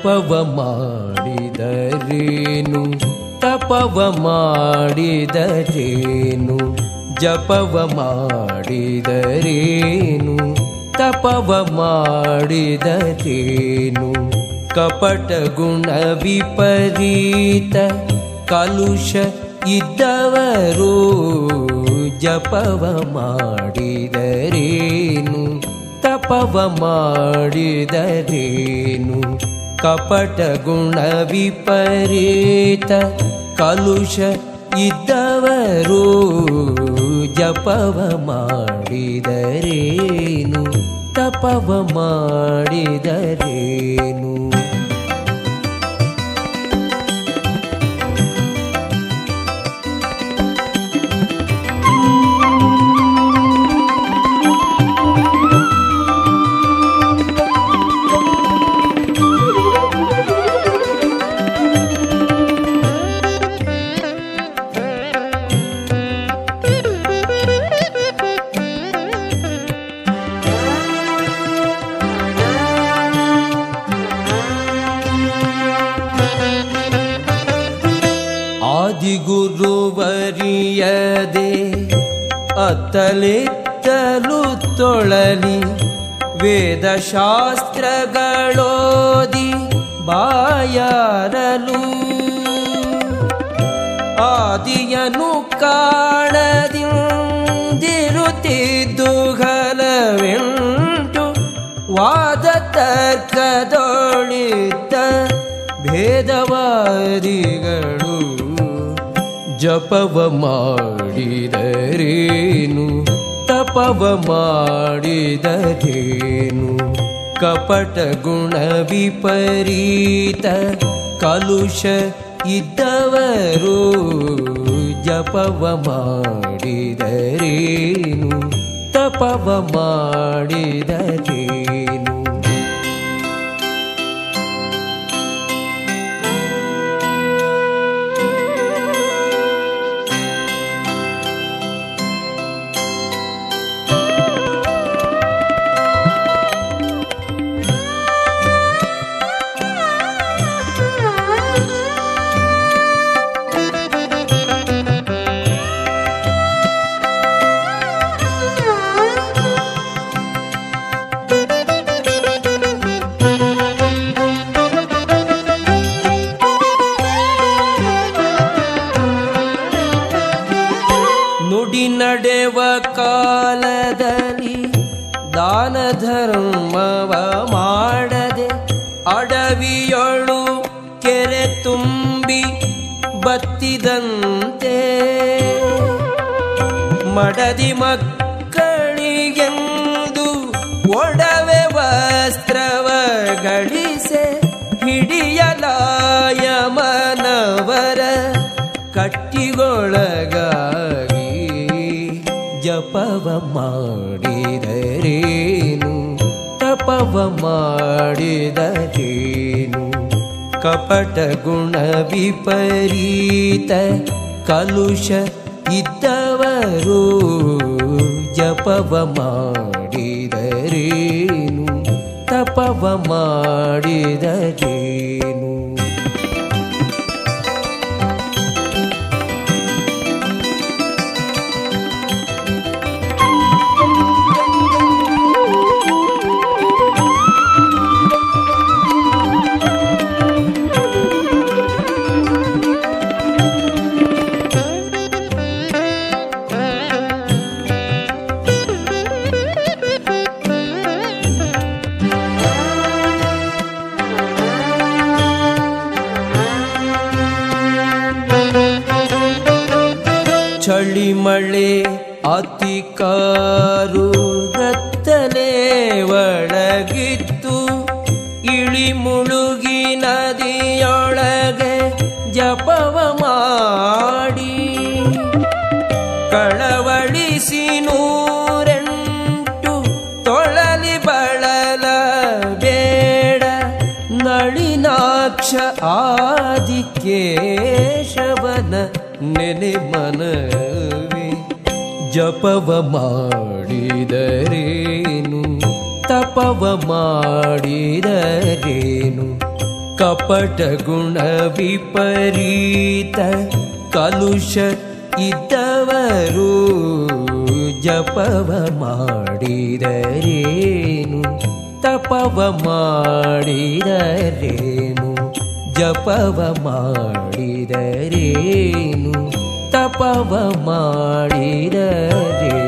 ಜಪವ ಮಾಡಿದರೇನು ತಪವ ಮಾಡಿದರೇನು ಜಪವ ಮಾಡಿದರೇನು ತಪವ ಮಾಡಿದರೇನು ಕಪಟ ಗುಣ ವಿಪರೀತ ಕಲುಷ ಇದ್ದವರು ಜಪವ ಮಾಡಿದರೇನು ತಪವ ಮಾಡಿದರೇನು ಕಪಟ ಗುಣ ವಿಪರೀತ ಕಲುಷ ಇದ್ದವರು ಜಪವ ಮಾಡಿದರೇನು ತಪವ ಮಾಡಿದರೇನು ಆದಿಗುರುವರಿಯದೆ ಅತ್ತಲಿತ್ತಲು ತೊಳಲಿ ವೇದಶಾಸ್ತ್ರಗಳೋದಿ ಬಾಯಾರಲು ಆದಿಯನು ಕಾಣದಿಂದಿರುತ್ತಿದ್ದು ಹಲವೆಂಟು ವಾದ ತರ್ಕದೊಳಿತ ಭೇದವಾದಿಗಳು ಜಪವ ಮಾಡಿದರೇನು ತಪವ ಮಾಡಿದರೇನು ಕಪಟ ಗುಣ ವಿಪರೀತ ಕಲುಷ ಇದ್ದವರು ಜಪವ ಮಾಡಿದರೇನು ತಪವ ಮಾಡಿದರೇನು ನುಡಿ ನಡೆವ ಕಾಲದಲ್ಲಿ ದಾನ ಧರ್ಮವ ಮಾಡದೆ ಅಡವಿಯೊಳು ಕೆರೆ ತುಂಬಿ ಬತ್ತಿದಂತೆ ಮಡದಿ ಮಕ್ಕಳಿಗೆಂದು ಒಡವೆ ವಸ್ತ್ರವ ಗಳಿಸೆ ಹಿಡಿಯಲಾಯ ಮನವರ ಕಟ್ಟಿಗೊಳಗಾಗಿ ಜಪವ ಮಾಡಿದರೇನು ತಪವ ಮಾಡಿದರೇನು ಕಪಟ ಗುಣ ವಿಪರೀತ ಕಲುಷ ಇದ್ದವರು ಜಪವ ಮಾಡಿದರೇನು ತಪವ ಮಾಡಿದರೇನು ಚಳಿ ಮಳೆ ಅತಿ ಕಾರು ರತ್ತಲೆ ಒಳಗಿತ್ತು ಇಳಿ ಮುಳುಗಿ ನದಿಯೊಳಗೆ ಜಪವ ಮಾಡಿ ಕಳವಳಿಸಿ ನೂರೆಂಟು ತೊಳಲಿ ಬಳಲ ಬೇಡ ನಳಿನಾಕ್ಷ ಆದಿಕೇಶವನ ನೆನೆ ಮನವಿ ಜಪವ ಮಾಡಿದರೇನು ತಪವ ಮಾಡಿದರೇನು ಕಪಟ ಗುಣ ವಿಪರೀತ ಕಲುಷ ಇದ್ದವರು ಜಪವ ಮಾಡಿದರೇನು ತಪವ ಮಾಡಿದರೇನು ಜಪವ ಮಾಡಿದರೇನು ತಪವ ಮಾಡಿದರೇನು